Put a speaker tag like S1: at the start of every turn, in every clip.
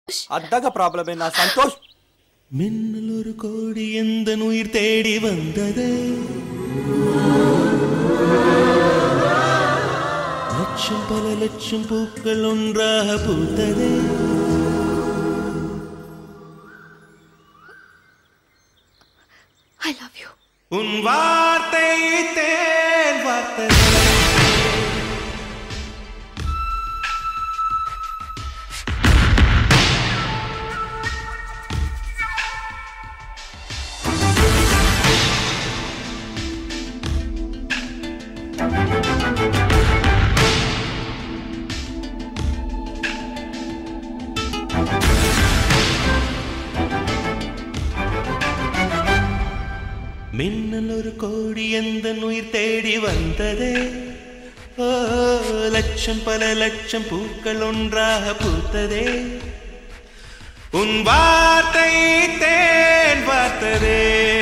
S1: அதாங்க ப்ராப்ளமே நான் சந்தோஷ்
S2: மின்னல் ஒரு கோடி எந்த உயிர் தேடி வந்தது லட்சம் பல லட்சம் பூக்கள் ஒன்றாக பூத்தது
S3: ஐ லவ் யூ
S2: உன் வார்த்தை தேன் வார்த்தது மின்னல் ஒரு கோடி எந்த உயிர் தேடி வந்ததே ஓ லட்சம் பல லட்சம் பூக்கள் ஒன்றாக பூத்ததே உன் வார்த்தை தேன் பார்த்ததே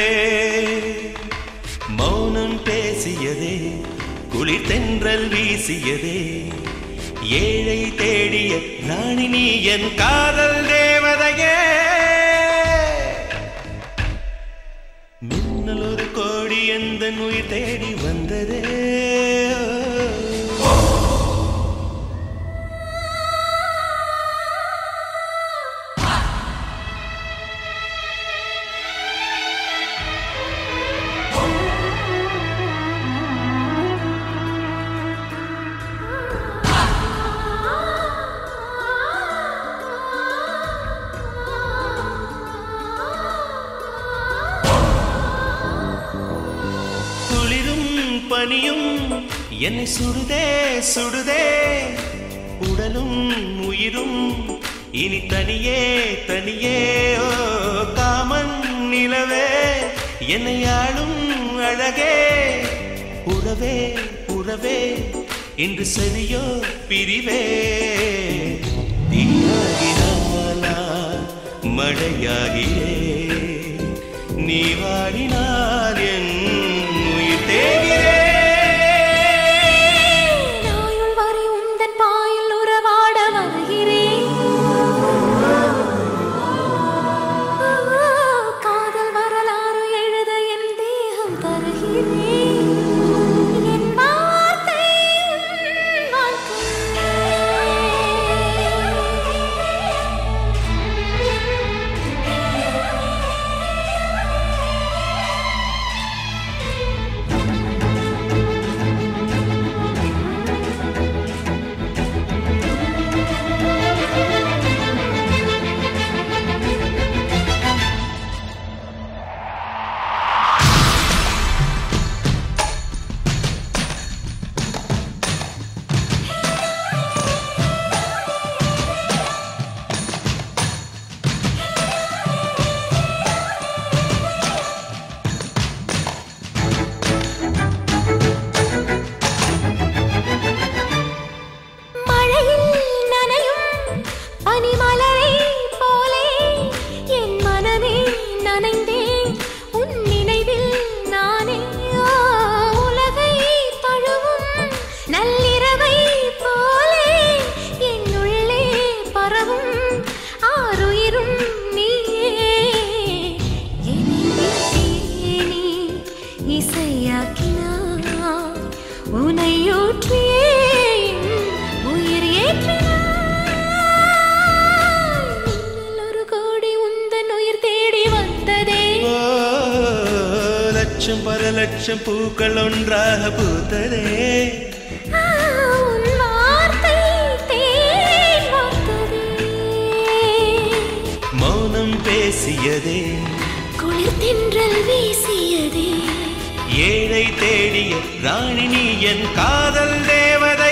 S2: மௌனம் பேசியதே குளிர் தென்றல் வீசியதே ஏழை தேடிய ராணி நீ என் காதல் தேவதையே மின்னல் ஒரு கோடி எந்த உயிர் தேடி வந்ததே குளிரும் பனியும் என்னை சுடுதே சுடுதே உடலும் உயிரும் இனி தனியே தனியே ஓ காமன் நிலவே என்னை ஆளும் அழகே உறவே உறவே இன்று சரியோ பிரிவே தீயாகினாலா மழையாகிறே நீ வாடினால் என் உயிர் தேகிறே
S3: நாயுள் வரை உந்தன் பாயில் உறவாட வருகிறேன் காதல் வரலாறு எழுத என் தேகம் தருகிறேன் என் வார்த்தை உன் மழையில் நனையும் பனிமலரை போலே என் மனமே நனைந்தேன் உன் நினைவில் நானே ஆ, உலகை தழுவும் நள்ளிரவை போலே என் உள்ளே பரவும் ஆறுயிரும் நீயே என்னை நீ இசையாக்கினாய் உனையூற்றியே என் உயிர் ஏற்றினாய் மின்னல் ஒரு கோடி உந்தன் உயிர் தேடி வந்ததே
S2: ஓ, லட்சம் பல லட்சம் பூக்கள் ஒன்றாக பூத்ததே
S3: ஆ, உன் வார்த்தை தேன் வார்த்ததே
S2: மௌனம் பேசியதே
S3: குளிர் தென்றல் வீசியதே
S2: ஏழை தேடிய ராணி நீ என் காதல் தேவதை